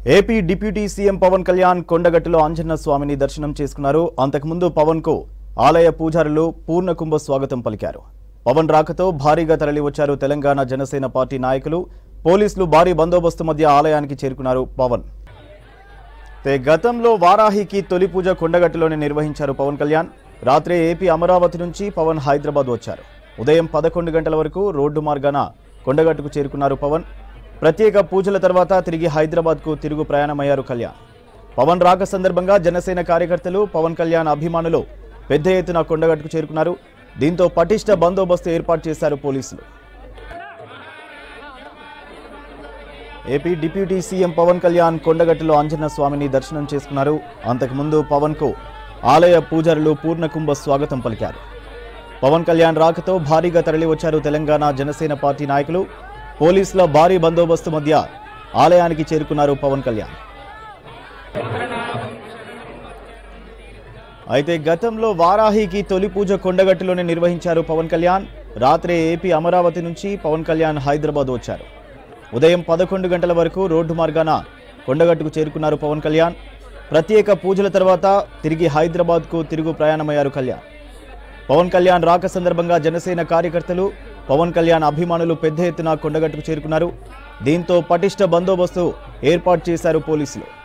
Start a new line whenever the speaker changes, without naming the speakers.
AP deputy CM Pawan Kalyan కొండగట్టులో ఆంజనేయ స్వామిని దర్శనం చేసుకున్నారు అంతకుముందు పవన్ కు ఆలయ పూజారులు పూర్ణ కుంభ స్వాగతం పలికారు పవన్ రాకతో భారీగా తరలివచ్చారు తెలంగాణ జనసేన పార్టీ నాయకులు పోలీసులు భారీ బందోబస్తు మధ్య ఆలయానికి చేరుకున్నారు పవన్ అయితే గతంలో వారాహికి తొలి పూజ కొండగట్టులోనే నిర్వహించారు పవన్ కళ్యాణ్ రాత్రి ఏపీ అమరావతి నుంచి పవన్ హైదరాబాద్ వచ్చారు ఉదయం పదకొండు గంటల వరకు రోడ్డు మార్గాన కొండగట్టుకు చేరుకున్నారు పవన్ ప్రత్యేక పూజల తర్వాత తిరిగి హైదరాబాద్కు తిరుగు ప్రయాణమయ్యారు కళ్యాణ్ పవన్ రాక సందర్భంగా జనసేన కార్యకర్తలు పవన్ కళ్యాణ్ అభిమానులు పెద్ద ఎత్తున కొండగట్టుకు చేరుకున్నారు దీంతో పటిష్ట బందోబస్తు ఏర్పాటు చేశారు పోలీసులు AP deputy CM Pawan Kalyan కొండగట్టులో ఆంజనేయ స్వామిని దర్శనం చేసుకున్నారు అంతకుముందు పవన్ కు ఆలయ పూజారులు పూర్ణకుంభ స్వాగతం పలికారు పవన్ కళ్యాణ్ రాకతో భారీగా తరలివచ్చారు తెలంగాణ జనసేన పార్టీ నాయకులు పోలీసుల భారీ బందోబస్తు మధ్య ఆలయానికి చేరుకున్నారు పవన్ కళ్యాణ్ అయితే గతంలో వారాహికి తొలి పూజ కొండగట్టులోనే నిర్వహించారు పవన్ కళ్యాణ్ రాత్రి ఏపీ అమరావతి నుంచి పవన్ కళ్యాణ్ హైదరాబాద్ వచ్చారు ఉదయం పదకొండు గంటల వరకు రోడ్డు మార్గాన కొండగట్టుకు చేరుకున్నారు పవన్ కళ్యాణ్ ప్రత్యేక పూజల తర్వాత తిరిగి హైదరాబాద్కు తిరుగు ప్రయాణమయ్యారు కళ్యాణ్ పవన్ కళ్యాణ్ రాక సందర్భంగా జనసేన కార్యకర్తలు పవన్ కళ్యాణ్ అభిమానులు పెద్ద ఎత్తున కొండగట్టుకు చేరుకున్నారు దీంతో పటిష్ట బందోబస్తు ఏర్పాటు చేశారు పోలీసులు